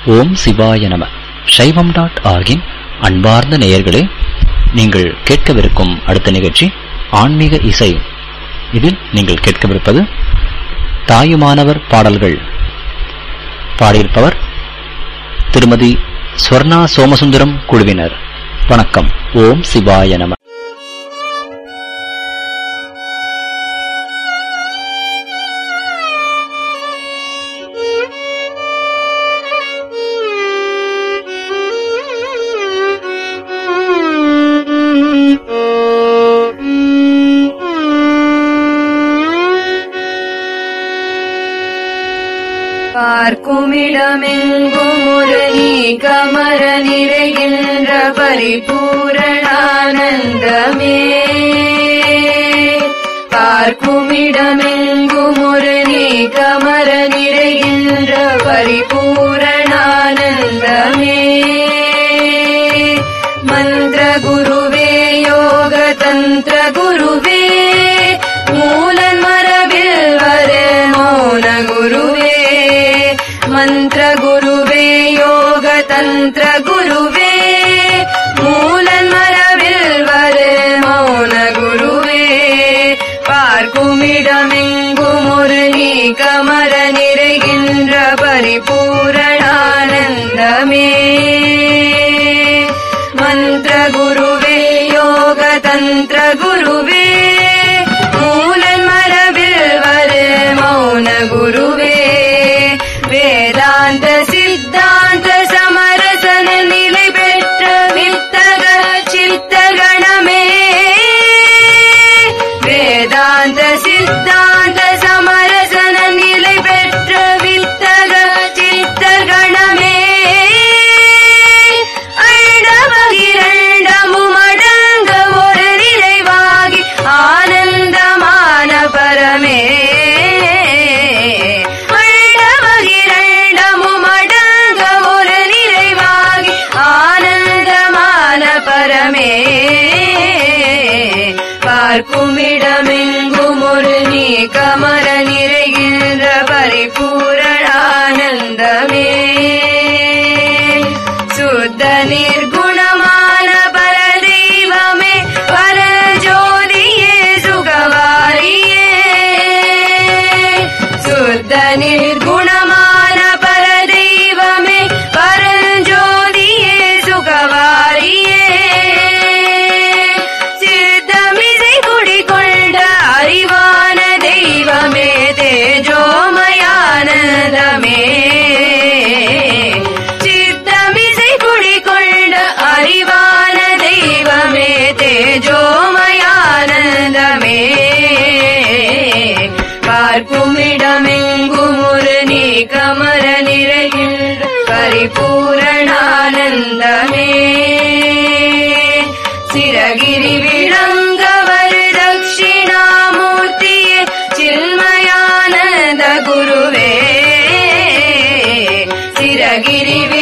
ஓம் சிவாய நம சைவம் டாட் ஆர்கின் அன்பார்ந்த நேயர்களே நீங்கள் கேட்கவிருக்கும் அடுத்த நிகழ்ச்சி ஆன்மீக இசை இதில் நீங்கள் கேட்கவிருப்பது தாயுமானவர் பாடல்கள் பாடியிருப்பவர் திருமதி ஸ்வர்ணா சோமசுந்தரம் குழுவினர் வணக்கம் ஓம் சிவாய நம பார்க்குமிடமெங்கும் ஒரு நீக்கமர நிறைகின்ற பரிபூரணானந்தமே பார்க்குமிடமெங்கும் ஒரு நீக்கமர நிறைகின்ற பரிபூரணானந்தமே மந்திர குருவே யோக தந்திர குருவே மூலன் மரபில் வர மௌன குருவே மந்திர குருவே யோக தந்திர குருவே மூலன் மரபில் வர மௌன குருவே பார்க்குமிடமெங்கும் ஒரு நீ கமர நிறைகின்ற பரிபூரணானந்தமே மந்திர குருவே யோக தந்திர குருவே மூலன் மரபில் வர மௌன குருவே வேதாந்த சித்தாந்த சமரசன நிலை பெற்ற வித்தக சித்தகணமே வேதாந்த சித்தாந்த சமரசன நிலை பெற்ற வித்தக சித்தகணமே அண்டமகிரண்டமும் அடங்க ஒரு நிறைவாகி ஆனந்தமான பரமே அண்டமகிரண்டமும் அடங்க ஒரு நிறைவாகி ஆனந்தமான பரமே பார்க்குமிடமெங்கும் ஒரு நீ கமர நிறைகின்ற பரிபூரணானந்தமே சுத்த நிர்குணமான பரதெய்வமே பரஜோதியே சுகவாரியே சுத்த நிர்குணமான பரதெய்வமே பரஞ்சோதியே சுகவாரியே சித்தமிசை குடிகொண்ட அறிவான தெய்வமே தேஜோமயானந்தமே சித்தமிசை குடிகொண்ட அறிவான தெய்வமே தேஜோமயானந்தமே பார்க்குமிடமெங்கும் ஒரு நீ கமர நிறைகின்ற பரிபூரணானந்தமே சிரகிரி விளங்கவர் தட்சிணாமூர்த்தியே சின்மயானந்த குருவே சிரகிரி